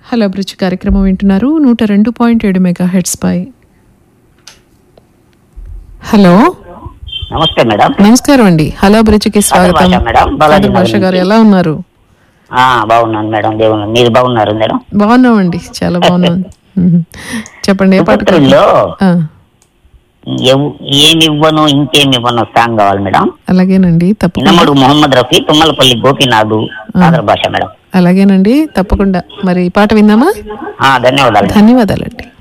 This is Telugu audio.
హలో అభిరుచి కార్యక్రమం వింటున్నారు నూట రెండు పాయింట్ ఏడు మెగా హెడ్స్ పై హలో నమస్తే మేడం నమస్కారం అండి హలో అభిరుచికి స్వాగతం భాష మేడం బాలాజీ కాదర్ భాష గారు ఎలా ఉన్నారు ఆ, బాగున్నాను మేడం దేవుని మీరు బాగున్నారు మేడం బాగున్నామండి చాలా బాగున్నాం మ్మ్. చెప్పండి ఏ పాట కావాలి? పుత్రుల్లో ఆ, ఎవ్- ఏమి ఇవ్వను ఇంకేమి ఇవ్వను సాంగ్ కావాలి మేడం అలాగేనండి తప్పకుండా ఇన్నమడు మొహమ్మద్ రఫీ తుమ్మలపల్లి గోపీనాథు ఆంధ్ర భాష మేడం అలాగేనండి తప్పకుండా మరి ఈ పాట విందామా ఆ, ధన్యవాదాలు ధన్యవాదాలండి